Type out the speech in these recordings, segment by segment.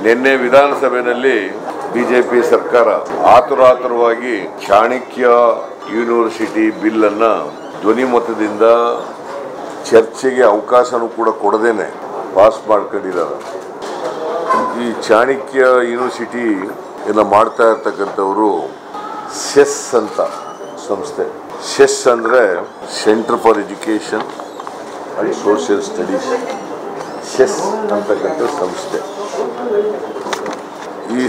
ನಿನ್ನೆ ವಿಧಾನಸಭೆಯಲ್ಲಿ ಬಿಜೆಪಿ ಸರ್ಕಾರ ಆತುರಾತುರವಾಗಿ ಚಾಣಕ್ಯ ಯೂನಿವರ್ಸಿಟಿ ಬಿಲ್ ಅನ್ನ ಧ್ವನಿಮತದಿಂದ ಚರ್ಚೆಗೆ ಅವಕಾಶನೂ ಕೂಡ ಕೊಡದೇನೆ ಪಾಸ್ ಮಾಡ್ಕೊಂಡಿದ್ದಾರೆ ಈ ಚಾಣಕ್ಯ ಯೂನಿವರ್ಸಿಟಿ ಎಲ್ಲ ಮಾಡ್ತಾ ಇರ್ತಕ್ಕಂಥವರು ಸೆಸ್ ಅಂತ ಸಂಸ್ಥೆ ಸೆಸ್ ಅಂದರೆ centre for education and social studies CESS ಅಂತಕ್ಕಂಥ ಸಂಸ್ಥೆ ಈ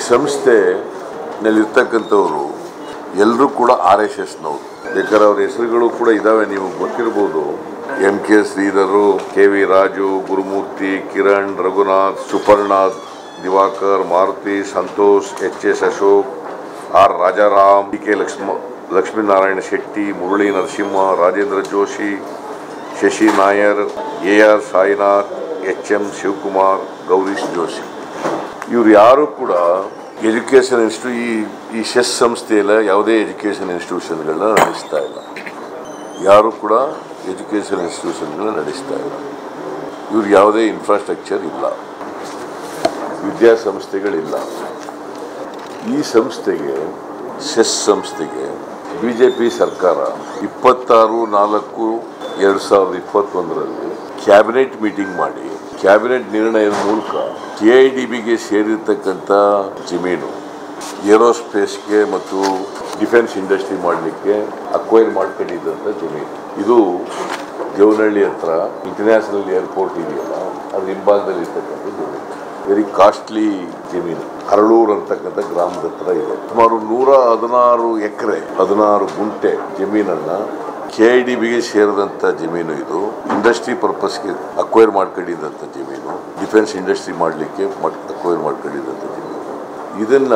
ಸಂಸ್ಥೆನಲ್ಲಿರ್ತಕ್ಕಂಥವರು ಎಲ್ಲರೂ ಕೂಡ ಆರ್ ಎಸ್ ಎಸ್ನವರು ಬೇಕಾದ್ರೆ ಅವ್ರ ಹೆಸರುಗಳು ಕೂಡ ಇದಾವೆ ನೀವು ಗೊತ್ತಿರ್ಬೋದು M K Sridhar K V Raju Gurumurthy Kiran Raghunath Suparnath Diwakar Maruti Santosh H S Ashok R Rajaram D K ಲಕ್ಷ್ಮ Lakshminarayana Shetty Murali Narasimha Rajendra Joshi Shashi Nair A R Sainath H M Shivakumar Gowrish Joshi ಇವ್ರು ಯಾರು ಕೂಡ ಎಜುಕೇಷನ್ ಇನ್ಸ್ಟಿಟ್ಯೂ ಈ ಈ ಶೆಸ್ ಸಂಸ್ಥೆಯಲ್ಲ ಯಾವುದೇ ಎಜುಕೇಷನ್ ಇನ್ಸ್ಟಿಟ್ಯೂಷನ್ಗಳನ್ನ ನಡೆಸ್ತಾ ಇಲ್ಲ ಯಾರು ಕೂಡ ಎಜುಕೇಷನ್ ಇನ್ಸ್ಟಿಟ್ಯೂಷನ್ಗಳನ್ನ ನಡೆಸ್ತಾ ಇಲ್ಲ ಇವ್ರಿಗೆ ಯಾವುದೇ ಇನ್ಫ್ರಾಸ್ಟ್ರಕ್ಚರ್ ಇಲ್ಲ ವಿದ್ಯಾಸಂಸ್ಥೆಗಳಿಲ್ಲ ಈ ಸಂಸ್ಥೆಗೆ ಸೆಸ್ ಸಂಸ್ಥೆಗೆ ಬಿ ಜೆ ಪಿ ಸರ್ಕಾರ ಇಪ್ಪತ್ತಾರು ನಾಲ್ಕು ಎರಡು ಸಾವಿರದ ಇಪ್ಪತ್ತೊಂದರಲ್ಲಿ ಕ್ಯಾಬಿನೆಟ್ ಮೀಟಿಂಗ್ ಮಾಡಿ ಕ್ಯಾಬಿನೆಟ್ ನಿರ್ಣಯದ ಮೂಲಕ ಕೆ ಐ ಡಿ ಬಿಗೆ ಸೇರಿರ್ತಕ್ಕಂಥ ಜಮೀನು ಏರೋಸ್ಪೇಸ್ಗೆ ಮತ್ತು ಡಿಫೆನ್ಸ್ ಇಂಡಸ್ಟ್ರಿ ಮಾಡಲಿಕ್ಕೆ ಅಕ್ವೈರ್ ಮಾಡ್ಕೊಂಡಿದ್ದಂಥ ಜಮೀನು ಇದು ದೇವನಹಳ್ಳಿ ಹತ್ರ ಇಂಟರ್ನ್ಯಾಷನಲ್ ಏರ್ಪೋರ್ಟ್ ಇದೆಯಲ್ಲ ಅದ್ರ ಹಿಂಭಾಗದಲ್ಲಿ ಇರ್ತಕ್ಕಂಥ ಜಮೀನು ವೆರಿ ಕಾಸ್ಟ್ಲಿ ಜಮೀನು ಹರಳೂರು ಅಂತಕ್ಕಂಥ ಗ್ರಾಮದ ಹತ್ರ ಇದೆ ಸುಮಾರು ನೂರ ಹದಿನಾರು ಎಕರೆ ಹದಿನಾರು ಗುಂಟೆ ಜಮೀನನ್ನ ಕೆ ಐ ಡಿ ಬಿಗೆ ಸೇರಿದಂಥ ಜಮೀನು ಇದು ಇಂಡಸ್ಟ್ರಿ ಪರ್ಪಸ್ಗೆ ಅಕ್ವೈರ್ ಮಾಡ್ಕೊಂಡಿದ್ದಂಥ ಜಮೀನು ಡಿಫೆನ್ಸ್ ಇಂಡಸ್ಟ್ರಿ ಮಾಡಲಿಕ್ಕೆ ಅಕ್ವೈರ್ ಮಾಡ್ಕೊಂಡಿದ್ದಂಥ ಜಮೀನು ಇದನ್ನ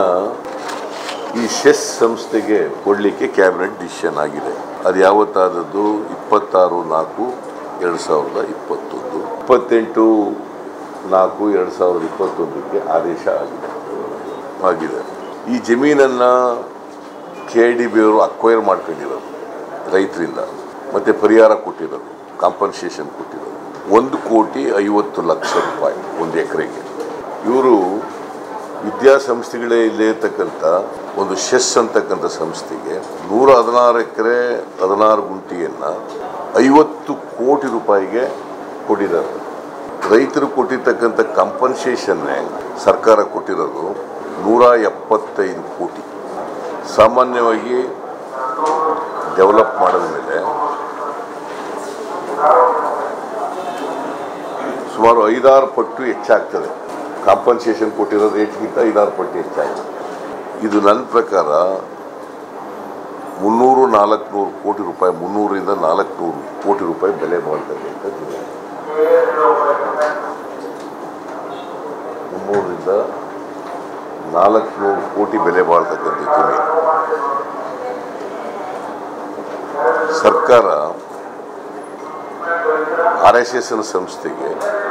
ಈ ಶೆಸ್ ಸಂಸ್ಥೆಗೆ ಕೊಡಲಿಕ್ಕೆ ಕ್ಯಾಬಿನೆಟ್ ಡಿಸಿಷನ್ ಆಗಿದೆ ಅದು ಯಾವತ್ತಾದದ್ದು ಇಪ್ಪತ್ತಾರು ನಾಲ್ಕು ಎರಡು ಸಾವಿರದ ಇಪ್ಪತ್ತೊಂದು ಇಪ್ಪತ್ತೆಂಟು ನಾಲ್ಕು ಎರಡು ಸಾವಿರದ ಇಪ್ಪತ್ತೊಂದಕ್ಕೆ ಆದೇಶ ಆಗಿದೆ ಆಗಿದೆ ಈ ಜಮೀನನ್ನು ಕೆ ಐ ಡಿ ಬಿ ಅವರು ಅಕ್ವೈರ್ ಮಾಡ್ಕೊಂಡಿರೋದು ರೈತರಿಂದ ಮತ್ತು ಪರಿಹಾರ ಕೊಟ್ಟಿರೋದು ಕಾಂಪನ್ಸೇಷನ್ ಕೊಟ್ಟಿರೋದು ಒಂದು ಕೋಟಿ ಐವತ್ತು ಲಕ್ಷ ರೂಪಾಯಿ ಒಂದು ಎಕರೆಗೆ ಇವರು ವಿದ್ಯಾಸಂಸ್ಥೆಗಳೇ ಇಲ್ಲೇ ಇರ್ತಕ್ಕಂಥ ಒಂದು ಶೆಸ್ ಅಂತಕ್ಕಂಥ ಸಂಸ್ಥೆಗೆ ನೂರ ಹದಿನಾರು ಎಕರೆ ಹದಿನಾರು ಗುಂಟಿಯನ್ನು ಐವತ್ತು ಕೋಟಿ ರೂಪಾಯಿಗೆ ಕೊಟ್ಟಿದ್ದಾರೆ ರೈತರು ಕೊಟ್ಟಿರ್ತಕ್ಕಂಥ ಕಂಪನ್ಸೇಷನ್ನೇ ಸರ್ಕಾರ ಕೊಟ್ಟಿರೋದು ನೂರ ಎಪ್ಪತ್ತೈದು ಕೋಟಿ ಸಾಮಾನ್ಯವಾಗಿ ಡೆವಲಪ್ ಮಾಡಿದ ಮೇಲೆ ಸುಮಾರು ಐದಾರು ಪಟ್ಟು ಹೆಚ್ಚಾಗ್ತದೆ ಕಾಂಪನ್ಸೇಷನ್ ಕೊಟ್ಟಿರೋ ರೇಟ್ಗಿಂತ ಐದಾರು ಪಟ್ಟು ಹೆಚ್ಚಾಗಿದೆ ಇದು ನನ್ನ ಪ್ರಕಾರ ಮುನ್ನೂರು ನಾಲ್ಕುನೂರು ಕೋಟಿ ರೂಪಾಯಿ ಮುನ್ನೂರಿಂದ ನಾಲ್ಕುನೂರು ಕೋಟಿ ರೂಪಾಯಿ ಬೆಲೆ ಮಾಡ್ತಕ್ಕಂಥ ಜಮೀನು ಮುನ್ನೂರರಿಂದ ನಾಲ್ಕುನೂರು ಕೋಟಿ ಬೆಲೆ ಬಾಳ್ತಕ್ಕಂಥ ಜಮೀನು ಸರ್ಕಾರ ಆರ್ ಎಸ್ ಎಸ್ ಸಂಸ್ಥೆಗೆ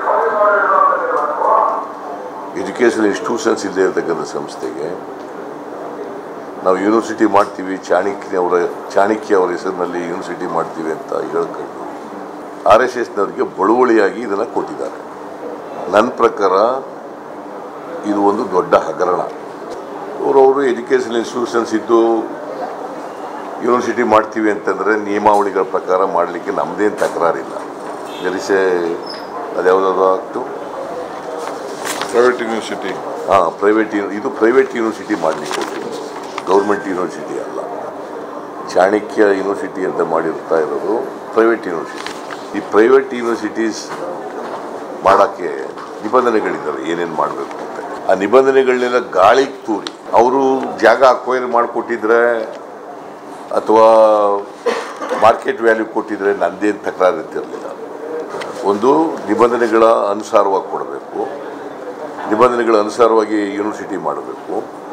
ಎಜುಕೇಷನ್ ಇನ್ಸ್ಟಿಟ್ಯೂಷನ್ಸ್ ಇಲ್ಲದೆ ಇರತಕ್ಕಂಥ ಸಂಸ್ಥೆಗೆ ನಾವು ಯೂನಿವರ್ಸಿಟಿ ಮಾಡ್ತೀವಿ ಚಾಣಕ್ಯ ಅವರ ಚಾಣಕ್ಯ ಅವರ ಹೆಸರಿನಲ್ಲಿ ಯೂನಿವರ್ಸಿಟಿ ಮಾಡ್ತೀವಿ ಅಂತ ಹೇಳ್ಕೊಂಡು ಆರ್ ಎಸ್ ಎಸ್ನವರಿಗೆ ಬಳುವಳಿಯಾಗಿ ಇದನ್ನು ಕೊಟ್ಟಿದ್ದಾರೆ ನನ್ನ ಪ್ರಕಾರ ಇದು ಒಂದು ದೊಡ್ಡ ಹಗರಣ ಅವರವರು ಎಜುಕೇಷನ್ ಇನ್ಸ್ಟಿಟ್ಯೂಷನ್ಸ್ ಇದ್ದು ಯೂನಿವರ್ಸಿಟಿ ಮಾಡ್ತೀವಿ ಅಂತಂದರೆ ನಿಯಮಾವಳಿಗಳ ಪ್ರಕಾರ ಮಾಡಲಿಕ್ಕೆ ನಮ್ಮದೇನು ತಕರಾರಿಲ್ಲ ಜರಿಸೆ ಅದ್ಯಾವುದಾದ್ರು ಆಗ್ತು ಪ್ರೈವೇಟ್ ಯೂನಿವರ್ಸಿಟಿ ಹಾಂ ಪ್ರೈವೇಟ್ ಇದು ಪ್ರೈವೇಟ್ ಯೂನಿವರ್ಸಿಟಿ ಮಾಡಲಿಕ್ಕೆ ಗೌರ್ಮೆಂಟ್ ಯೂನಿವರ್ಸಿಟಿ ಅಲ್ಲ ಚಾಣಕ್ಯ ಯೂನಿವರ್ಸಿಟಿ ಅಂತ ಮಾಡಿರ್ತಾ ಇರೋದು ಪ್ರೈವೇಟ್ ಯೂನಿವರ್ಸಿಟಿ ಈ ಪ್ರೈವೇಟ್ ಯೂನಿವರ್ಸಿಟೀಸ್ ಮಾಡೋಕ್ಕೆ ನಿಬಂಧನೆಗಳಿದ್ದಾವೆ ಏನೇನು ಮಾಡಬೇಕು ಅಂತ ಆ ನಿಬಂಧನೆಗಳನ್ನೆಲ್ಲ ಗಾಳಿಗೆ ತೂರಿ ಅವರು ಜಾಗ ಅಕ್ವೈರ್ ಮಾಡಿಕೊಟ್ಟಿದ್ರೆ ಅಥವಾ ಮಾರ್ಕೆಟ್ ವ್ಯಾಲ್ಯೂ ಕೊಟ್ಟಿದ್ರೆ ನಂದೇನು ತಕರಾರು ಇರ್ತಿರಲಿಲ್ಲ ಒಂದು ನಿಬಂಧನೆಗಳ ಅನುಸಾರವಾಗಿ ಕೊಡಬೇಕು ನಿಬಂಧನೆಗಳ ಅನುಸಾರವಾಗಿ ಯೂನಿವರ್ಸಿಟಿ ಮಾಡಬೇಕು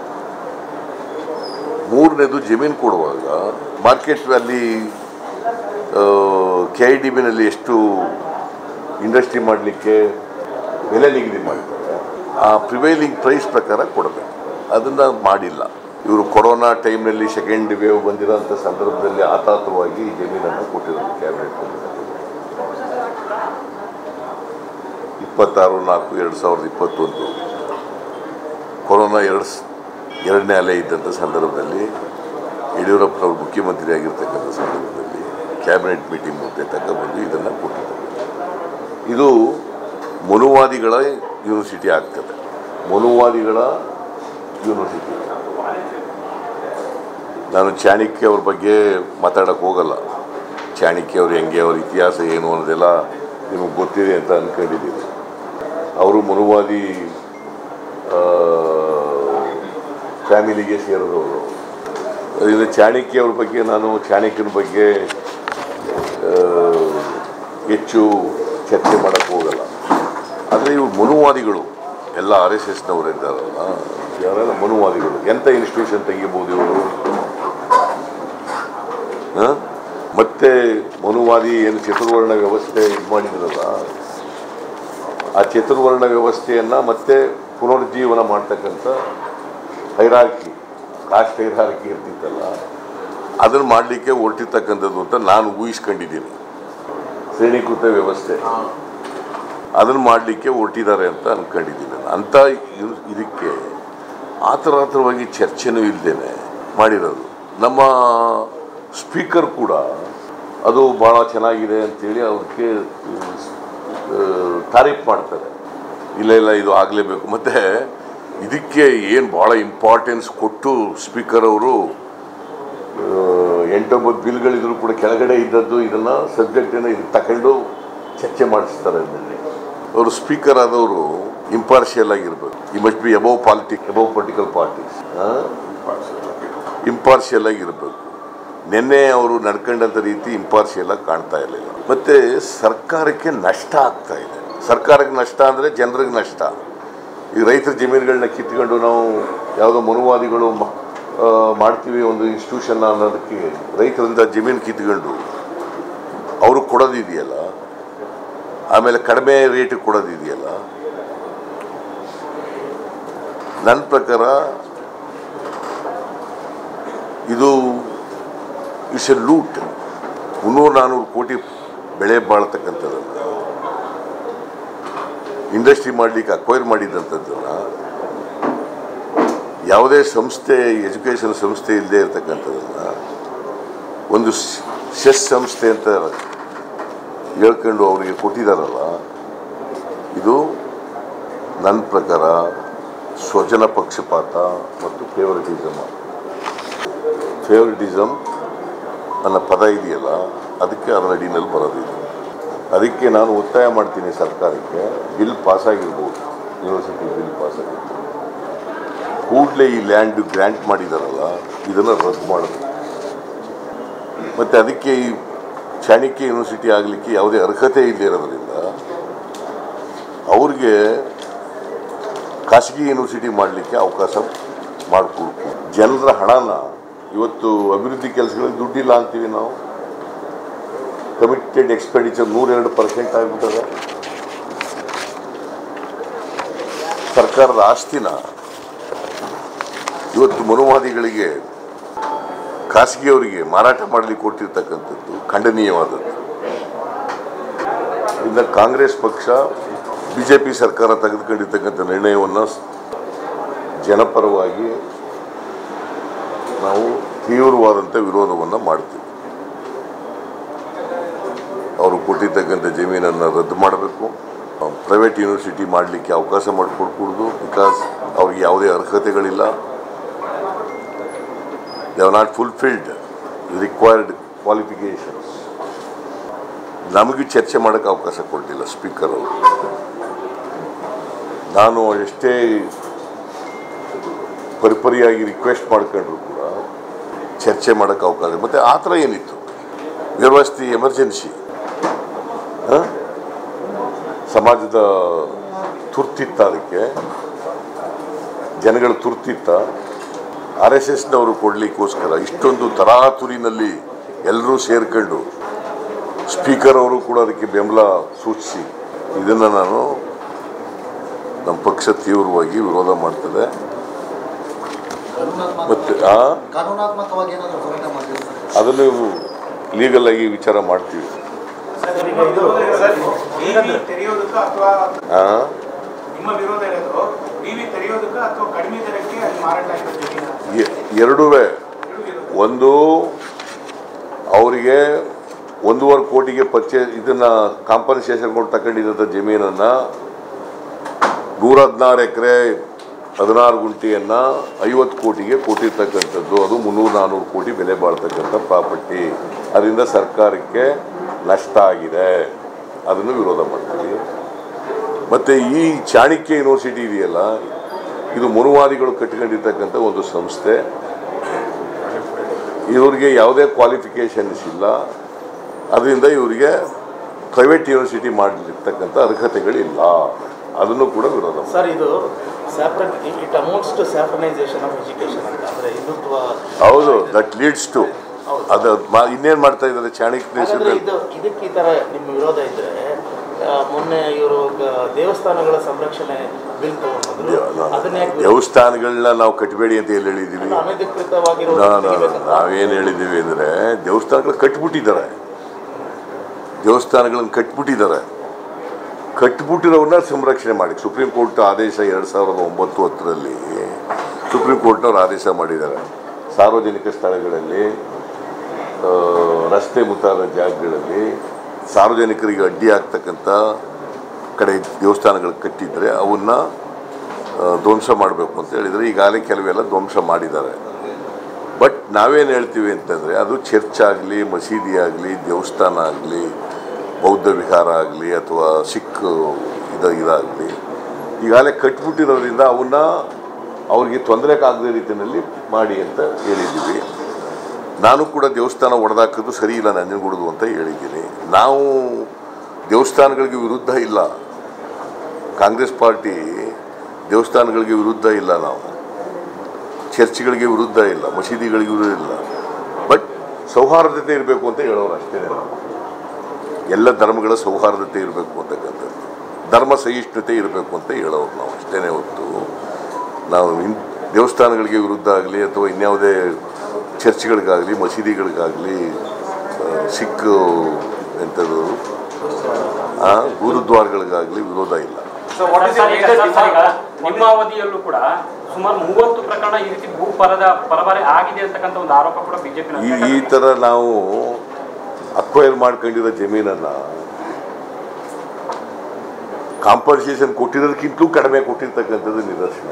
ಮೂರನೇದು ಜಮೀನು ಕೊಡುವಾಗ market value K I D ಬಿನಲ್ಲಿ ಎಷ್ಟು ಇಂಡಸ್ಟ್ರಿ ಮಾಡಲಿಕ್ಕೆ ಬೆಲೆ ನಿಗದಿ ಮಾಡ್ತಾರೆ ಆ ಪ್ರಿವೈಲಿಂಗ್ ಪ್ರೈಸ್ ಪ್ರಕಾರ ಕೊಡಬೇಕು ಅದನ್ನು ಮಾಡಿಲ್ಲ ಇವರು ಕೊರೋನಾ ಟೈಮ್ನಲ್ಲಿ ಸೆಕೆಂಡ್ ವೇವ್ ಬಂದಿರೋಂಥ ಸಂದರ್ಭದಲ್ಲಿ ಆತಾತವಾಗಿ ಈ ಜಮೀನನ್ನು ಕೊಟ್ಟಿರೋದು ಕ್ಯಾಬಿನೆಟ್ ಇಪ್ಪತ್ತಾರು ನಾಲ್ಕು ಎರಡು ಸಾವಿರದ ಇಪ್ಪತ್ತೊಂದು ಕೊರೋನಾ ಎರಡು ಸ್- ಎರಡನೇ ಅಲೆ ಇದ್ದಂಥ ಸಂದರ್ಭದಲ್ಲಿ ಯಡಿಯೂರಪ್ಪನವರು ಮುಖ್ಯಮಂತ್ರಿ ಆಗಿರ್ತಕ್ಕಂಥ ಸಂದರ್ಭದಲ್ಲಿ ಕ್ಯಾಬಿನೆಟ್ ಮೀಟಿಂಗ್ ಮುಂದೆ ತಗೊಂಡ್ಬಂದು ಇದನ್ನು ಕೊಟ್ಟಿದ್ದಾರೆ ಇದು ಮನುವಾದಿಗಳ ಯೂನಿವರ್ಸಿಟಿ ಆಗ್ತದೆ ಮನುವಾದಿಗಳ ಯೂನಿವರ್ಸಿಟಿ ನಾನು ಚಾಣಕ್ಯ ಅವ್ರ ಬಗ್ಗೆ ಮಾತಾಡೋಕ್ಕೆ ಹೋಗಲ್ಲ ಚಾಣಕ್ಯ ಅವ್ರು ಹೆಂಗೆ ಅವ್ರ ಇತಿಹಾಸ ಏನು ಅನ್ನೋದೆಲ್ಲ ನಿಮಗೆ ಗೊತ್ತಿದೆ ಅಂತ ಅಂದ್ಕೊಂಡಿದ್ದೀನಿ ಅವರು ಮನುವಾದಿ ಆ, ಫ್ಯಾಮಿಲಿಗೆ ಸೇರಿದವರು ಅದರಿಂದ ಚಾಣಕ್ಯ ಅವ್ರ ಬಗ್ಗೆ ನಾನು ಚಾಣಕ್ಯನ ಬಗ್ಗೆ ಆ, ಹೆಚ್ಚು ಚರ್ಚೆ ಮಾಡೋಕ್ಕೆ ಹೋಗಲ್ಲ ಆದರೆ ಇವರು ಮನುವಾದಿಗಳು ಎಲ್ಲ ಆರ್ ಎಸ್ ಎಸ್ನವರು ಇದ್ದಾರಲ್ಲ ಇವರೆಲ್ಲ ಮನುವಾದಿಗಳು ಎಂಥ ಇನ್ಸ್ಟಿಟ್ಯೂಷನ್ ತೆಗಿಬೋದು ಇವರು ಹ? ಮತ್ತೆ ಮನುವಾದಿ ಏನು ಚತುರ್ವರ್ಣ ವ್ಯವಸ್ಥೆ ಇದು ಮಾಡಿದ್ರಲ್ಲ ಆ ಚತುರ್ವರ್ಣ ವ್ಯವಸ್ಥೆಯನ್ನು ಮತ್ತೆ ಪುನರುಜ್ಜೀವನ ಮಾಡ್ತಕ್ಕಂಥ ಹೈರಾರ್ಕಿ ಕಾಸ್ಟ್ ಹೈರಾರ್ಕಿ ಇರ್ತಿತ್ತಲ್ಲ ಅದನ್ನು ಮಾಡಲಿಕ್ಕೆ ಹೊರಟಿರ್ತಕ್ಕಂಥದ್ದು ಅಂತ ನಾನು ಊಹಿಸ್ಕೊಂಡಿದ್ದೀನಿ ಶ್ರೇಣೀಕೃತ ವ್ಯವಸ್ಥೆ ಅದನ್ನು ಮಾಡಲಿಕ್ಕೆ ಹೊರಟಿದ್ದಾರೆ ಅಂತ ಅಂದ್ಕೊಂಡಿದ್ದೀನಿ ನಾನು ಅಂಥ ಇದ್- ಇದಕ್ಕೆ ಆತರಾತರವಾಗಿ ಚರ್ಚೆನೂ ಇಲ್ಲದೇನೆ ಮಾಡಿರೋದು ನಮ್ಮ ಸ್ಪೀಕರ್ ಕೂಡ ಅದು ಭಾಳ ಚೆನ್ನಾಗಿದೆ ಅಂತೇಳಿ ಅವ್ರಿಗೆ ತಾರೀಫ್ ಮಾಡ್ತಾರೆ ಇಲ್ಲ ಇಲ್ಲ ಇದು ಆಗಲೇಬೇಕು ಮತ್ತು ಇದಕ್ಕೆ ಏನು ಭಾಳ ಇಂಪಾರ್ಟೆನ್ಸ್ ಕೊಟ್ಟು ಸ್ಪೀಕರ್ ಅವರು ಎಂಟೊಂಬತ್ತು ಬಿಲ್ಗಳಿದ್ರು ಕೂಡ ಕೆಳಗಡೆ ಇದ್ದದ್ದು ಇದನ್ನು ಸಬ್ಜೆಕ್ಟನ್ನು ಇದು ತಗೊಂಡು ಚರ್ಚೆ ಮಾಡಿಸ್ತಾರೆ ಅದರಲ್ಲಿ ಅವರು ಸ್ಪೀಕರ್ ಆದವರು ಇಂಪಾರ್ಷಿಯಲ್ ಆಗಿರ್ಬೇಕು ಈ must be above politic above political parties impartial ಆಗಿರ್ಬೇಕು ನಿನ್ನೆ ಅವರು ನಡ್ಕೊಂಡಂಥ ರೀತಿ ಇಂಪಾರ್ಷಿಯಲ್ ಆಗಿ ಕಾಣ್ತಾ ಇರಲಿಲ್ಲ ಮತ್ತೆ ಸರ್ಕಾರಕ್ಕೆ ನಷ್ಟ ಆಗ್ತಾ ಇದೆ ಸರ್ಕಾರಕ್ಕೆ ನಷ್ಟ ಅಂದರೆ ಜನರಿಗೆ ನಷ್ಟ ಈಗ ರೈತರ ಜಮೀನುಗಳನ್ನ ಕಿತ್ಕೊಂಡು ನಾವು ಯಾವುದೋ ಮನುವಾದಿಗಳು ಮ- ಆ, ಮಾಡ್ತೀವಿ ಒಂದು ಇನ್ಸ್ಟಿಟ್ಯೂಷನ್ ಅನ್ನೋದಕ್ಕೆ ರೈತರಿಂದ ಜಮೀನು ಕಿತ್ಕೊಂಡು ಅವರು ಕೊಡೋದಿದೆಯಲ್ಲ ಆಮೇಲೆ ಕಡಿಮೆ ರೇಟ್ ಕೊಡೋದಿದೆಯಲ್ಲ ನನ್ನ ಪ್ರಕಾರ ಇದು ಇಟ್ಸ್ ಎ ಲೂಟ್ ಮುನ್ನೂರು ನಾನ್ನೂರು ಕೋಟಿ ಬೆಳೆ ಬಾಳ್ತಕ್ಕಂಥದ್ದನ್ನು ಇಂಡಸ್ಟ್ರಿ ಮಾಡಲಿಕ್ಕೆ ಅಕ್ವೈರ್ ಮಾಡಿದಂಥದ್ದನ್ನು ಯಾವುದೇ ಸಂಸ್ಥೆ ಎಜುಕೇಷನ್ ಸಂಸ್ಥೆ ಇಲ್ಲದೆ ಇರತಕ್ಕಂಥದ್ದನ್ನು ಒಂದು ಸೆಸ್ ಸಂಸ್ಥೆ ಅಂತ ಹೇಳ್ಕೊಂಡು ಅವರಿಗೆ ಕೊಟ್ಟಿದ್ದಾರಲ್ಲ ಇದು ನನ್ನ ಪ್ರಕಾರ ಸ್ವಜನ ಪಕ್ಷಪಾತ ಮತ್ತು ಫೇವರಿಟಿಸಮ್ ಫೇವರಿಟಿಸಮ್ ಅನ್ನೋ ಪದ ಇದೆಯಲ್ಲ ಅದಕ್ಕೆ ಅದರ ಅಡಿನಲ್ಲಿ ಬರೋದಿಲ್ಲ ಅದಕ್ಕೆ ನಾನು ಒತ್ತಾಯ ಮಾಡ್ತೀನಿ ಸರ್ಕಾರಕ್ಕೆ ಬಿಲ್ ಪಾಸಾಗಿರ್ಬೋದು ಯೂನಿವರ್ಸಿಟಿ ಬಿಲ್ ಪಾಸಾಗಿರ್ಬೋದು ಕೂಡಲೇ ಈ ಲ್ಯಾಂಡ್ ಗ್ರ್ಯಾಂಟ್ ಮಾಡಿದಾರಲ್ಲ ಇದನ್ನು ರದ್ದು ಮಾಡಬೇಕು ಮತ್ತು ಅದಕ್ಕೆ ಈ ಚಾಣಕ್ಯ ಯೂನಿವರ್ಸಿಟಿ ಆಗಲಿಕ್ಕೆ ಯಾವುದೇ ಅರ್ಹತೆ ಇಲ್ಲದೆ ಇರೋದ್ರಿಂದ ಅವ್ರಿಗೆ ಖಾಸಗಿ ಯೂನಿವರ್ಸಿಟಿ ಮಾಡಲಿಕ್ಕೆ ಅವಕಾಶ ಮಾಡಿಕೊಡ್ಬೇಕು ಜನರ ಹಣನ ಇವತ್ತು ಅಭಿವೃದ್ಧಿ ಕೆಲಸಗಳಿಗೆ ದುಡ್ಡಿಲ್ಲ ಅಂತೀವಿ ನಾವು ಕಮಿಟೆಡ್ ಎಕ್ಸ್ಪೆಂಡಿಚರ್ ನೂರೆರಡು ಪರ್ಸೆಂಟ್ ಆಗಿಬಿಟ್ಟದೆ ಸರ್ಕಾರದ ಆಸ್ತಿನ ಇವತ್ತು ಮನುವಾದಿಗಳಿಗೆ ಖಾಸಗಿಯವರಿಗೆ ಮಾರಾಟ ಮಾಡಲಿಕ್ಕೆ ಕೊಟ್ಟಿರ್ತಕ್ಕಂಥದ್ದು ಖಂಡನೀಯವಾದದ್ದು ಇಂದ ಕಾಂಗ್ರೆಸ್ ಪಕ್ಷ ಬಿ ಜೆ ಪಿ ಸರ್ಕಾರ ತೆಗೆದುಕೊಂಡಿರ್ತಕ್ಕಂಥ ನಿರ್ಣಯವನ್ನು ಜನಪರವಾಗಿ ನಾವು ತೀವ್ರವಾದಂಥ ವಿರೋಧವನ್ನು ಮಾಡ್ತೀವಿ ಅವರು ಕೊಟ್ಟಿರ್ತಕ್ಕಂಥ ಜಮೀನನ್ನು ರದ್ದು ಮಾಡಬೇಕು ಪ್ರೈವೇಟ್ ಯೂನಿವರ್ಸಿಟಿ ಮಾಡಲಿಕ್ಕೆ ಅವಕಾಶ ಮಾಡಿಕೊಡ್ಕೂಡ್ದು ಬಿಕಾಸ್ ಅವ್ರಿಗೆ ಯಾವುದೇ ಅರ್ಹತೆಗಳಿಲ್ಲ they are not fulfilled required qualifications ನಮಗೂ ಚರ್ಚೆ ಮಾಡೋಕ್ಕೆ ಅವಕಾಶ ಕೊಡಲಿಲ್ಲ ಸ್ಪೀಕರ್ ಅವರು ನಾನು ಎಷ್ಟೇ ಪರಿಪರಿಯಾಗಿ ರಿಕ್ವೆಸ್ಟ್ ಮಾಡ್ಕೊಂಡ್ರು ಕೂಡ ಚರ್ಚೆ ಮಾಡೋಕ್ಕೆ ಅವಕಾಶ ಮತ್ತು ಆ ಥರ ಏನಿತ್ತು ವ್ಯವಸ್ಥೆ ಎಮರ್ಜೆನ್ಸಿ ಸಮಾಜದ ತುರ್ತಿತ್ತ ಅದಕ್ಕೆ ಜನಗಳ ತುರ್ತಿತ್ತ ಆರ್ ಎಸ್ ಎಸ್ನವರು ಕೊಡಲಿಕ್ಕೋಸ್ಕರ ಇಷ್ಟೊಂದು ತರಾತುರಿನಲ್ಲಿ ಎಲ್ಲರೂ ಸೇರ್ಕೊಂಡು ಸ್ಪೀಕರ್ ಅವರು ಕೂಡ ಅದಕ್ಕೆ ಬೆಂಬಲ ಸೂಚಿಸಿ ಇದನ್ನು ನಾನು ನಮ್ಮ ಪಕ್ಷ ತೀವ್ರವಾಗಿ ವಿರೋಧ ಮಾಡ್ತದೆ ಮತ್ತು ಆ ಕಾನೂನಾತ್ಮಕವಾಗಿ ಏನಾದರೂ ಹೋರಾಟ ಮಾಡ್ತೀವಿ ಸರ್ ಅದನ್ನು ಲೀಗಲ್ ಆಗಿ ವಿಚಾರ ಮಾಡ್ತೀವಿ ತೆರೆಯೋದಕ್ಕ ಅಥವಾ ಆ? ನಿಮ್ಮ ವಿರೋಧ ಇರೋದು ಟಿವಿ ತೆರೆಯೋದಕ್ಕೆ ಅಥವಾ ಕಡಿಮೆ ದರಕ್ಕೆ ಅಲ್ಲಿ ಮಾರಾಟ ಆಗಿರೋ ಜಮೀನ ಎ- ಎರಡೂ ಒಂದು ಅವರಿಗೆ ಒಂದೂವರೆ ಕೋಟಿಗೆ ಪರ್ಚೇ ಇದನ್ನ ಕಾಂಪನ್ಸೇಷನ್ಗಳು ತಗೊಂಡಿದ್ದಂಥ ಜಮೀನನ್ನು ನೂರ ಹದಿನಾರು ಎಕರೆ ಹದಿನಾರು ಗುಂಟೆಯನ್ನು ಐವತ್ತು ಕೋಟಿಗೆ ಕೊಟ್ಟಿರ್ತಕ್ಕಂಥದ್ದು ಅದು ಮುನ್ನೂರು ನಾನ್ನೂರು ಕೋಟಿ ಬೆಲೆ ಬಾಳ್ತಕ್ಕಂಥ ಪ್ರಾಪರ್ಟಿ ಅದರಿಂದ ಸರ್ಕಾರಕ್ಕೆ ನಷ್ಟ ಆಗಿದೆ ಅದನ್ನು ವಿರೋಧ ಮಾಡ್ತೀವಿ ಮತ್ತು ಈ ಚಾಣಕ್ಯ ಯೂನಿವರ್ಸಿಟಿ ಇದೆಯಲ್ಲ ಇದು ಮನುವಾದಿಗಳು ಕಟ್ಕೊಂಡಿರ್ತಕ್ಕಂಥ ಒಂದು ಸಂಸ್ಥೆ ಇವರಿಗೆ ಯಾವುದೇ ಕ್ವಾಲಿಫಿಕೇಷನ್ಸ್ ಇಲ್ಲ ಅದರಿಂದ ಇವರಿಗೆ ಪ್ರೈವೇಟ್ ಯೂನಿವರ್ಸಿಟಿ ಮಾಡಲಿರ್ತಕ್ಕಂಥ ಅರ್ಹತೆಗಳಿಲ್ಲ ಅದನ್ನು ಕೂಡ ವಿರೋಧ ಮಾಡ್ತೀವಿ. ಸರ್ ಇದು saffron it amounts to saffronisation of education ಅಂತ ಅಂದರೆ ಹಿಂದುತ್ವ ಹೌದು ದಟ್ ಲೀಡ್ಸ್ ಟು ಅದು ಮಾ- ಇನ್ನೇನ್ ಮಾಡ್ತಾ ಇದ್ದಾರೆ ಚಾಣಕ್ಯ ಹಾಗಾದ್ರೆ ದೇಶದಲ್ಲಿ ಇದು ಇದಕ್ಕೆ ಈ ಥರ ನಿಮ್ಮ ವಿರೋಧ ಇದ್ರೆ ಆ, ಮೊನ್ನೆ ಇವರು ದೇವಸ್ಥಾನಗಳ ಸಂರಕ್ಷಣೆ ಬಿಲ್ ತಗೊಂಡ್ರು ಅದನ್ನ ಯಾಕೆ ವಿರೋಧ- ದೇವಸ್ಥಾನಗಳನ್ನ ನಾವು ಕಟ್ಟಬೇಡಿ ಅಂತ ಎಲ್ಲಿ ಹೇಳಿದೀವಿ ಅನಧಿಕೃತವಾಗಿರೋ ನಾ- ನಾ- ನಾವೇನು ಹೇಳಿದ್ದೀವಿ ಅಂದರೆ ದೇವಸ್ಥಾನಗಳು ಕಟ್ಬಿಟ್ಟಿದ್ದಾರೆ ದೇವಸ್ಥಾನಗಳನ್ನು ಕಟ್ಬಿಟ್ಟಿದ್ದಾರೆ ಕಟ್ಬಿಟ್ಟಿರೋವನ್ನ ಸಂರಕ್ಷಣೆ ಮಾಡಿ ಸುಪ್ರೀಂ ಕೋರ್ಟ್ ಆದೇಶ ಎರಡು ಸಾವಿರದ ಒಂಬತ್ತು ಹತ್ತರಲ್ಲಿ ಸುಪ್ರೀಂ ಕೋರ್ಟ್ನವ್ರು ಆದೇಶ ಮಾಡಿದ್ದಾರೆ ಸಾರ್ವಜನಿಕ ಸ್ಥಳಗಳಲ್ಲಿ ಆ, ರಸ್ತೆ ಮುಂತಾದ ಜಾಗಗಳಲ್ಲಿ ಸಾರ್ವಜನಿಕರಿಗೆ ಅಡ್ಡಿ ಆಗ್ತಕ್ಕಂಥ ಕಡೆ ದೇವಸ್ಥಾನಗಳು ಕಟ್ಟಿದ್ರೆ ಅವನ್ನ ಆ, ಧ್ವಂಸ ಮಾಡಬೇಕು ಅಂತ ಹೇಳಿದರೆ ಈಗಾಗಲೇ ಕೆಲವೆಲ್ಲ ಧ್ವಂಸ ಮಾಡಿದ್ದಾರೆ ಬಟ್ ನಾವೇನು ಹೇಳ್ತೀವಿ ಅಂತಂದರೆ ಅದು ಚರ್ಚ್ ಆಗಲಿ ಮಸೀದಿ ಆಗಲಿ ದೇವಸ್ಥಾನ ಆಗಲಿ ಬೌದ್ಧ ವಿಹಾರ ಆಗಲಿ ಅಥವಾ ಸಿಖ್ ಇದು ಇದಾಗಲಿ ಈಗಾಗಲೇ ಕಟ್ಬಿಟ್ಟಿರೋದ್ರಿಂದ ಅವನ್ನ ಅವ್ರಿಗೆ ತೊಂದರೆಗಾಗದ ರೀತಿಯಲ್ಲಿ ಮಾಡಿ ಅಂತ ಹೇಳಿದ್ದೀವಿ ನಾನು ಕೂಡ ದೇವಸ್ಥಾನ ಒಡೆದಾಕೋದು ಸರಿ ಇಲ್ಲ ನಂಜನಗೂಡದು ಅಂತ ಹೇಳಿದ್ದೀನಿ ನಾವು ದೇವಸ್ಥಾನಗಳಿಗೆ ವಿರುದ್ಧ ಇಲ್ಲ ಕಾಂಗ್ರೆಸ್ ಪಾರ್ಟಿ ದೇವಸ್ಥಾನಗಳಿಗೆ ವಿರುದ್ಧ ಇಲ್ಲ ನಾವು ಚರ್ಚ್ಗಳಿಗೆ ವಿರುದ್ಧ ಇಲ್ಲ ಮಸೀದಿಗಳಿಗೆ ವಿರುದ್ಧ ಇಲ್ಲ ಬಟ್ ಸೌಹಾರ್ದತೆ ಇರಬೇಕು ಅಂತ ಹೇಳೋರು ಅಷ್ಟೇ ನಾವು ಎಲ್ಲ ಧರ್ಮಗಳ ಸೌಹಾರ್ದತೆ ಇರಬೇಕು ಅಂತಕ್ಕಂಥದ್ದು ಧರ್ಮ ಸಹಿಷ್ಣುತೆ ಇರಬೇಕು ಅಂತ ಹೇಳೋರು ನಾವು ಅಷ್ಟೇ ಹೊತ್ತು ನಾವು ಇನ್ ದೇವಸ್ಥಾನಗಳಿಗೆ ವಿರುದ್ಧ ಆಗಲಿ ಅಥವಾ ಇನ್ಯಾವುದೇ ಚರ್ಚ್ಗಳಿಗಾಗಲಿ ಮಸೀದಿಗಳಿಗಾಗಲಿ ಆ, ಸಿಖ್ ಎಂಥದ್ದು ಆ, ಗುರುದ್ವಾರಗಳಿಗಾಗಲಿ ವಿರೋಧ ಇಲ್ಲ ಸರ್, ಈಗ ಸರ್, ಈಗ ನಿಮ್ಮ ಅವಧಿಯಲ್ಲೂ ಕೂಡ ಸುಮಾರು ಮೂವತ್ತು ಪ್ರಕರಣ ಈ ರೀತಿ ಭೂ ಪರದ ಪರಬಾರೆ ಆಗಿದೆ ಅಂತಕ್ಕಂಥ ಒಂದು ಆರೋಪ ಕೂಡ ಬಿಜೆಪಿ ಈ ಈ ಥರ ನಾವು ಅಕ್ವೈರ್ ಮಾಡ್ಕೊಂಡಿರೋ ಜಮೀನನ್ನು ಕಾಂಪನ್ಸೇಷನ್ ಕೊಟ್ಟಿರೋದಕ್ಕಿಂತಲೂ ಕಡಿಮೆ ಕೊಟ್ಟಿರ್ತಕ್ಕಂಥದ್ದು ನಿದರ್ಶನ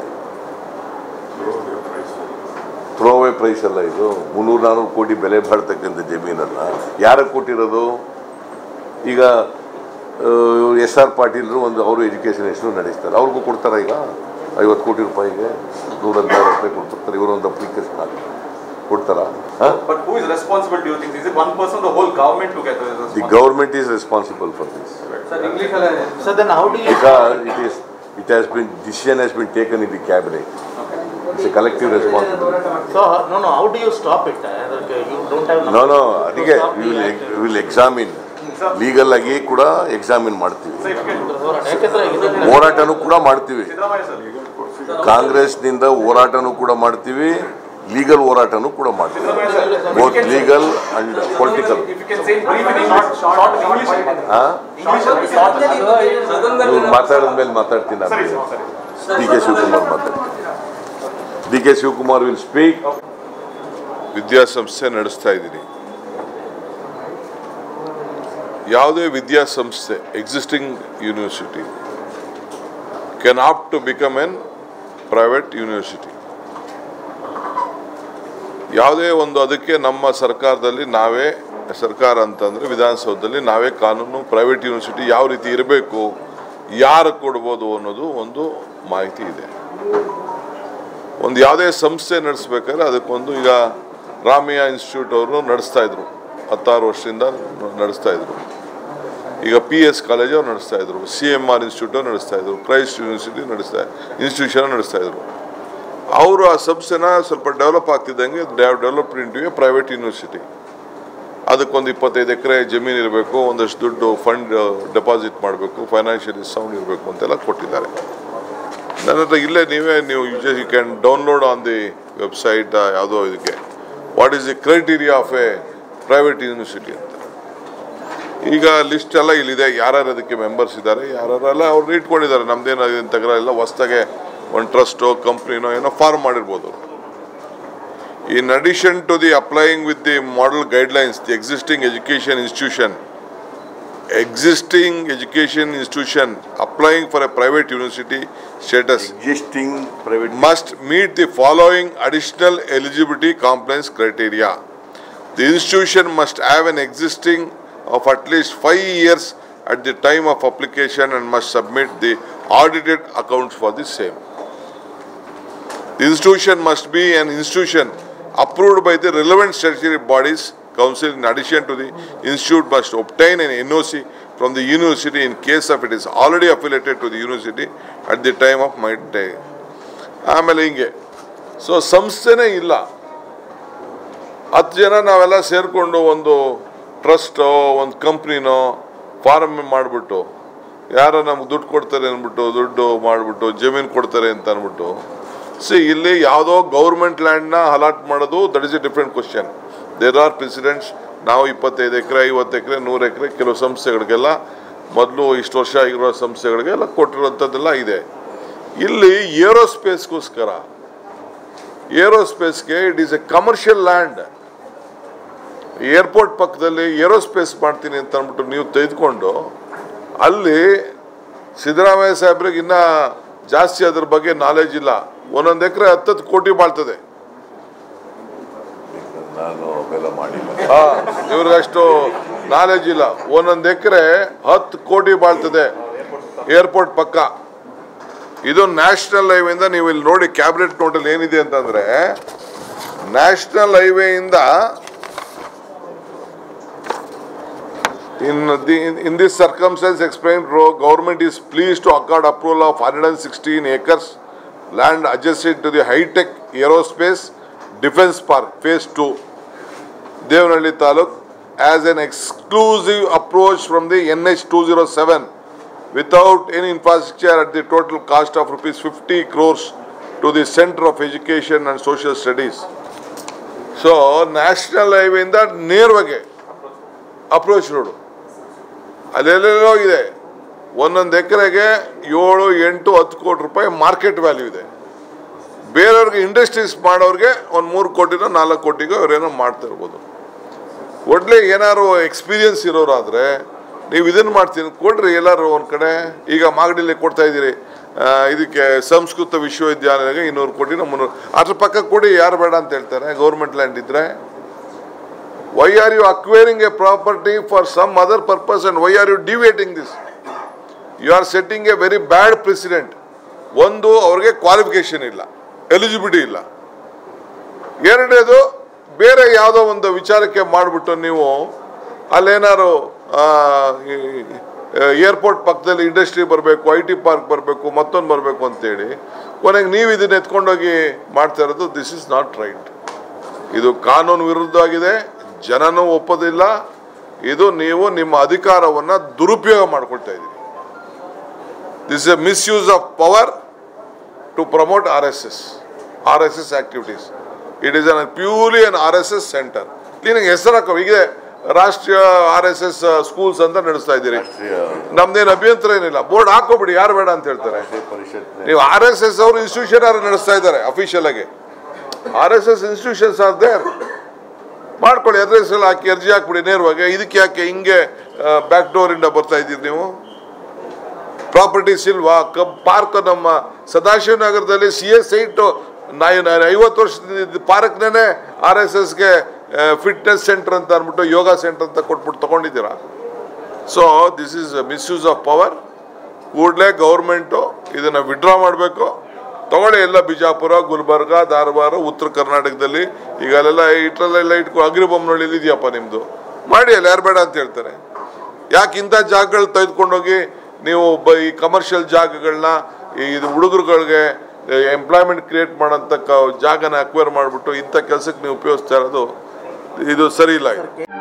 ಥ್ರೋವೇ ಪ್ರೈಸ್ ಅಲ್ಲ ಇದು ಮುನ್ನೂರು ನಾನ್ನೂರು ಕೋಟಿ ಬೆಲೆ ಬಾಳ್ತಕ್ಕಂಥ ಜಮೀನನ್ನು ಯಾರಿಗೆ ಕೊಟ್ಟಿರೋದು ಈಗ ಎಸ್ ಆರ್ ಪಾಟೀಲ್ರು ಒಂದು ಅವರು ಎಜುಕೇಷನ್ ಹೆಸರು ನಡೆಸ್ತಾರೆ ಅವ್ರಿಗೂ ಕೊಡ್ತಾರೆ ಈಗ ಐವತ್ತು ಕೋಟಿ ರೂಪಾಯಿಗೆ ನೂರ ಹದಿನಾರು ರೂಪಾಯಿ ಕೊಡ್ತಾರೆ ಇವರೊಂದು ಅಪ್ಲಿಕೇಶನ್ ಹಾಕಿ ಕೊಡ್ತಾರಾ ಹಾಂ But who is responsible, do you think? Is it one person, or the whole government together is The responsible? government is responsible for this Sir, English ಅಲ್ಲ So then how do you because it is, it has been, decision has been taken in the cabinet. It's a collective responsibility. so no no how do you stop it ಅದಕ್ಕೆ you don't have No, no, to ಅದಕ್ಕೆ stop we the will, act. we will examine, legal ಆಗಿ ಕೂಡ examine ಮಾಡ್ತೀವಿ Sir, if you can, ಹೋರಾಟ. ಯಾಕಂದ್ರೆ ಇದನ್ನ ಹೋರಾಟನೂ ಕೂಡ ಮಾಡ್ತೀವಿ Siddaramaiah sir. ಕಾಂಗ್ರೆಸ್ನಿಂದ ಹೋರಾಟನೂ ಕೂಡ ಮಾಡ್ತೀವಿ ಲೀಗಲ್ ಹೋರಾಟನೂ ಕೂಡ ಮಾಡ್ತೀವಿ Siddaramaiah sir. Both legal and political If you can say in brief in English, short in English. English or ನೀವು ಮಾತಾಡಿದ ಮೇಲೆ ಮಾತಾಡ್ತೀನಿ Sorry, sir, sorry. D K Shivakumar ಮಾತಾಡ್ತೀನಿ D K Shivakumar will speak ವಿದ್ಯಾಸಂಸ್ಥೆ ನಡೆಸ್ತಾ ಇದ್ದೀನಿ ಯಾವುದೇ ವಿದ್ಯಾಸಂಸ್ಥೆ existing university can opt to become an private university ಯಾವುದೇ ಒಂದು ಅದಕ್ಕೆ ನಮ್ಮ ಸರ್ಕಾರದಲ್ಲಿ ನಾವೇ ಸರ್ಕಾರ ಅಂತಂದರೆ ವಿಧಾನಸೌಧದಲ್ಲಿ ನಾವೇ ಕಾನೂನು ಪ್ರೈವೇಟ್ ಯೂನಿವರ್ಸಿಟಿ ಯಾವ ರೀತಿ ಇರಬೇಕು ಯಾರು ಕೊಡ್ಬೋದು ಅನ್ನೋದು ಒಂದು ಮಾಹಿತಿ ಇದೆ ಒಂದು ಯಾವುದೇ ಸಂಸ್ಥೆ ನಡೆಸ್ಬೇಕಾದ್ರೆ ಅದಕ್ಕೊಂದು ಈಗ ರಾಮಿಯಾ ಇನ್ಸ್ಟಿಟ್ಯೂಟ್ ಅವರು ನಡೆಸ್ತಾ ಇದ್ರು ಹತ್ತಾರು ವರ್ಷದಿಂದ ನಡೆಸ್ತಾ ಇದ್ರು ಈಗ ಪಿ ಎಸ್ ಕಾಲೇಜ್ ಅವ್ರು ನಡೆಸ್ತಾ ಇದ್ರು ಸಿ ಎಮ್ ಆರ್ ಇನ್ಸ್ಟಿಟ್ಯೂಟ್ ಅವ್ರು ನಡೆಸ್ತಾ ಇದ್ರು ಕ್ರೈಸ್ಟ್ ಯೂನಿವರ್ಸಿಟಿ ನಡೆಸ್ತಾ ಇನ್ಸ್ಟಿಟ್ಯೂಷನ್ ನಡೆಸ್ತಾ ಇದ್ರು ಅವರು ಆ ಸಂಸ್ಥೆನ ಸ್ವಲ್ಪ ಡೆವಲಪ್ ಆಗ್ತಿದ್ದಂಗೆ develop into a private university ಅದಕ್ಕೊಂದು ಇಪ್ಪತ್ತೈದು ಎಕರೆ ಜಮೀನು ಇರಬೇಕು ಒಂದಷ್ಟು ದುಡ್ಡು ಫಂಡ್ ಡೆಪಾಸಿಟ್ ಮಾಡಬೇಕು ಫೈನಾನ್ಷಿಯಲಿ ಸೌಂಡ್ ಇರಬೇಕು ಅಂತೆಲ್ಲ ಕೊಟ್ಟಿದ್ದಾರೆ ನನ್ನ ಹತ್ರ ಇಲ್ಲೇ ನೀವೇ ನೀವು you can download on the website ಯಾವುದೋ ಇದಕ್ಕೆ what is the criteria of a private university ಅಂತ ಈಗ ಲಿಸ್ಟ್ ಎಲ್ಲ ಇಲ್ಲಿದೆ ಯಾರ್ಯಾರು ಅದಕ್ಕೆ ಮೆಂಬರ್ಸ್ ಇದ್ದಾರೆ ಯಾರ್ಯಾರೆಲ್ಲ ಅವ್ರು ಇಟ್ಕೊಂಡಿದ್ದಾರೆ ನಮ್ದೇನು ಅದೇನು ತಗರಲ್ಲ ಹೊಸ್ದಾಗೆ ಒಂದು ಟ್ರಸ್ಟೋ ಕಂಪ್ನಿನೋ ಏನೋ ಫಾರ್ಮ್ ಮಾಡಿರ್ಬೋದು In addition to the applying with the model guidelines, the existing education institution, existing education institution applying for a private university status existing private must meet the following additional eligibility compliance criteria. The institution must have an existing of at least five years at the time of application and must submit the audited accounts for the same. The institution must be an institution approved by the relevant statutory bodies. Council, in addition to the institute, must obtain an NOC from the university in case of it is already affiliated to the university at the time of my day. ಆಮೇಲೆ ಹಿಂಗೆ so ಸಂಸ್ಥೆನೇ ಇಲ್ಲ ಹತ್ತು ಜನ ನಾವೆಲ್ಲ ಸೇರಿಕೊಂಡು ಒಂದು ಟ್ರಸ್ಟೋ ಒಂದು ಕಂಪ್ನಿನೋ form ಮಾಡಿಬಿಟ್ಟು ಯಾರೋ ನಮ್ಗೆ ದುಡ್ಡು ಕೊಡ್ತಾರೆ ಅಂದ್ಬಿಟ್ಟು ದುಡ್ಡು ಮಾಡಿಬಿಟ್ಟು ಜಮೀನು ಕೊಡ್ತಾರೆ ಅಂತ ಅಂದ್ಬಿಟ್ಟು ಸಿ ಇಲ್ಲಿ ಯಾವುದೋ ಗೌರ್ಮೆಂಟ್ ಲ್ಯಾಂಡ್ನ ಅಲಾಟ್ ಮಾಡೋದು that is a different question there are precedents ನಾವು ಇಪ್ಪತ್ತೈದು ಎಕರೆ ಐವತ್ತು ಎಕರೆ ನೂರು ಎಕರೆ ಕೆಲವು ಸಂಸ್ಥೆಗಳಿಗೆಲ್ಲ ಮೊದಲು ಇಷ್ಟು ವರ್ಷ ಆಗಿರೋ ಸಂಸ್ಥೆಗಳಿಗೆಲ್ಲ ಕೊಟ್ಟಿರುವಂಥದ್ದೆಲ್ಲ ಇದೆ ಇಲ್ಲಿ ಏರೋಸ್ಪೇಸ್ಗೋಸ್ಕರ ಏರೋಸ್ಪೇಸ್ಗೆ it is a commercial land airport ಪಕ್ಕದಲ್ಲಿ ಏರೋಸ್ಪೇಸ್ ಮಾಡ್ತೀನಿ ಅಂತ ಅಂದ್ಬಿಟ್ಟು ನೀವು ತೆಗೆದುಕೊಂಡು ಅಲ್ಲಿ ಸಿದ್ದರಾಮಯ್ಯ ಸಾಹೇಬ್ರಿಗೆ ಇನ್ನ ಜಾಸ್ತಿ ಅದ್ರ ಬಗ್ಗೆ ನಾಲೆಜ್ ಇಲ್ಲ ಒಂದೊಂದು ಎಕರೆ ಹತ್ತತ್ತು ಕೋಟಿ ಬಾಳ್ತದೆ ನಾನು ಅವೆಲ್ಲ ಮಾಡಿಲ್ಲ ಇವ್ರಿಗಷ್ಟು ನಾಲೆಜ್ ಇಲ್ಲ ಒಂದೊಂದು ಎಕರೆ ಹತ್ತು ಕೋಟಿ ಬಾಳ್ತದೆ ಏರ್ಪೋರ್ಟ್ ಪಕ್ಕ ಇದು ನ್ಯಾಷನಲ್ ಹೈವೇಯಿಂದ ನೀವು ಇಲ್ಲಿ ನೋಡಿ ಕ್ಯಾಬಿನೆಟ್ ನೋಟಲ್ಲಿ ಏನಿದೆ ಅಂತಂದ್ರೆ ನ್ಯಾಷನಲ್ ಹೈವೇಯಿಂದ In the, in this circumstance explained, ro- government is pleased to accord approval of 116 acres land adjacent to the high-tech aerospace defense park, phase two, Devnalli Taluk, as an exclusive approach from the NH 207 without any infrastructure at the total cost of rupees 50 crores to the Center of Education and Social Studies. So national ಹೈವೇಯಿಂದ ನೇರವಾಗಿ approach road ಅಲ್ಲೆಲ್ಲೆಲ್ಲೋ ಇದೆ ಒಂದೊಂದು ಎಕರೆಗೆ ಏಳು ಎಂಟು ಹತ್ತು ಕೋಟಿ ರೂಪಾಯಿ ಮಾರ್ಕೆಟ್ ವ್ಯಾಲ್ಯೂ ಇದೆ ಬೇರೆಯವ್ರಿಗೆ ಇಂಡಸ್ಟ್ರೀಸ್ ಮಾಡೋರಿಗೆ ಒಂದು ಮೂರು ಕೋಟಿನೋ ನಾಲ್ಕು ಕೋಟಿಗೋ ಅವ್ರೇನೋ ಮಾಡ್ತಾ ಇರ್ಬೋದು ಒಡ್ಲೆ ಏನಾದ್ರು ಎಕ್ಸ್ಪೀರಿಯನ್ಸ್ ಇರೋರಾದ್ರೆ ನೀವು ಇದನ್ನು ಮಾಡ್ತೀನಿ ಕೊಡ್ರಿ ಎಲ್ಲರೂ ಒಂದು ಕಡೆ ಈಗ ಮಾಗಡಿಲಿ ಕೊಡ್ತಾ ಇದ್ದೀರಿ ಆ, ಇದಕ್ಕೆ ಸಂಸ್ಕೃತ ವಿಶ್ವವಿದ್ಯಾಲಯಕ್ಕೆ ಇನ್ನೂರು ಕೋಟಿನ ಮುನ್ನೂರು ಅದ್ರ ಪಕ್ಕ ಕೊಡಿ ಯಾರು ಬೇಡ ಅಂತ ಹೇಳ್ತಾರೆ ಗೌರ್ಮೆಂಟ್ ಲ್ಯಾಂಡ್ ಇದ್ರೆ why are you acquiring a property for some other purpose and why are you deviating this you are setting a very bad precedent ಒಂದು ಅವ್ರಿಗೆ ಕ್ವಾಲಿಫಿಕೇಶನ್ ಇಲ್ಲ ಎಲಿಜಿಬಿಲಿಟಿ ಇಲ್ಲ ಎರಡನೇದು ಬೇರೆ ಯಾವುದೋ ಒಂದು ವಿಚಾರಕ್ಕೆ ಮಾಡಿಬಿಟ್ಟು ನೀವು ಅಲ್ಲೇನಾರು ಏರ್ಪೋರ್ಟ್ ಪಕ್ಕದಲ್ಲಿ ಇಂಡಸ್ಟ್ರಿ ಬರಬೇಕು ಐ ಟಿ ಪಾರ್ಕ್ ಬರಬೇಕು ಮತ್ತೊಂದು ಬರಬೇಕು ಅಂತೇಳಿ ಕೊನೆಗೆ ನೀವು ಇದನ್ನ ಎತ್ಕೊಂಡೋಗಿ ಮಾಡ್ತಾ ಇರೋದು ದಿಸ್ ಇಸ್ ನಾಟ್ ರೈಟ್ ಇದು ಕಾನೂನು ವಿರುದ್ಧವಾಗಿದೆ ಜನನೂ ಒಪ್ಪೋದಿಲ್ಲ ಇದು ನೀವು ನಿಮ್ಮ ಅಧಿಕಾರವನ್ನು ದುರುಪಯೋಗ ಮಾಡ್ಕೊಳ್ತಾ ಇದ್ದೀರಿ this a misuse of power to promote RSS, RSS activities. It is an purely an RSS center. Cleaning ಹೆಸರು ಹಾಕೋ ಈಗ ರಾಷ್ಟ್ರೀಯ ಆರ್ ಎಸ್ ಎಸ್ ಸ್ಕೂಲ್ಸ್ ಅಂತ ನಡೆಸ್ತಾ ಇದ್ದೀರಿ ರಾಷ್ಟ್ರೀಯ ನಮ್ದೇನು ಅಭ್ಯಂತರ ಏನಿಲ್ಲ ಬೋರ್ಡ್ ಹಾಕೋಬಿಡಿ ಯಾರು ಬೇಡ ಅಂತ ಹೇಳ್ತಾರೆ ರಾಷ್ಟ್ರೀಯ ಪರಿಷತ್ ನೀವು ಆರ್ ಎಸ್ ಎಸ್ ಅವರು ಇನ್ಸ್ಟಿಟ್ಯೂಷನ್ ಯಾರು ನಡೆಸ್ತಾ ಇದ್ದಾರೆ ಅಫಿಷಿಯಲ್ ಆಗಿ R S S institutions are there ಮಾಡ್ಕೊಳ್ಳಿ ಅಡ್ರೆಸ್ ಹಾಕಿ ಅರ್ಜಿ ಹಾಕ್ಬಿಡಿ ನೇರವಾಗಿ ಇದಕ್ಕೆ ಯಾಕೆ ಹಿಂಗೆ ಬ್ಯಾಕ್ ಡೋರ್ ಇಂದ ಬರ್ತಾ ಇದ್ದೀರಿ ನೀವು ಪ್ರಾಪರ್ಟೀಸ್ ಇಲ್ವಾ ಕಬ್ ಪಾರ್ಕ್ ನಮ್ಮ ಸದಾಶಿವ ನಗರದಲ್ಲಿ ಸಿ ಎಸ್ ಸೈಟ್ ಐವತ್ತು ವರ್ಷದ ಪಾರ್ಕ್ನೇ ಆರ್ ಎಸ್ ಎಸ್ಗೆ ಫಿಟ್ನೆಸ್ ಸೆಂಟರ್ ಅಂತ ಅಂದ್ಬಿಟ್ಟು ಯೋಗ ಸೆಂಟರ್ ಅಂತ ಕೊಟ್ಬಿಟ್ಟು ತಗೊಂಡಿದ್ದೀರಾ so this is misuse of power ಕೂಡಲೇ ಗೌರ್ಮೆಂಟು ಇದನ್ನು ವಿಡ್ರಾ ಮಾಡಬೇಕು ತಗೊಳ್ಳಿ ಎಲ್ಲ ಬಿಜಾಪುರ ಗುಲ್ಬರ್ಗ ಧಾರವಾಡ ಉತ್ತರ ಕರ್ನಾಟಕದಲ್ಲಿ ಈಗ ಅಲ್ಲೆಲ್ಲ ಇಟ್ರಲ್ಲೆಲ್ಲ ಇಟ್ಕೊ ಅಗ್ರಿಬೊಮ್ಮನಹಳ್ಳಿಲಿ ಇದೆಯಪ್ಪ ನಿಮ್ಮದು ಮಾಡಿ ಅಲ್ಲಿ ಯಾರು ಬೇಡ ಅಂತ ಹೇಳ್ತಾರೆ ಯಾಕೆ ಇಂಥ ಜಾಗಗಳು ತೆಗೆದುಕೊಂಡೋಗಿ ನೀವು ಬ ಈ ಕಮರ್ಷಿಯಲ್ ಜಾಗಗಳನ್ನ ಇದು ಹುಡುಗರುಗಳಿಗೆ ಎಂಪ್ಲಾಯ್ಮೆಂಟ್ ಕ್ರಿಯೇಟ್ ಮಾಡೋಂಥ ಕ ಜಾಗನ ಅಕ್ವೈರ್ ಮಾಡಿಬಿಟ್ಟು ಇಂಥ ಕೆಲಸಕ್ಕೆ ನೀವು ಉಪಯೋಗಿಸ್ತಾ ಇರೋದು ಇದು ಸರಿ ಇಲ್ಲ ಇದು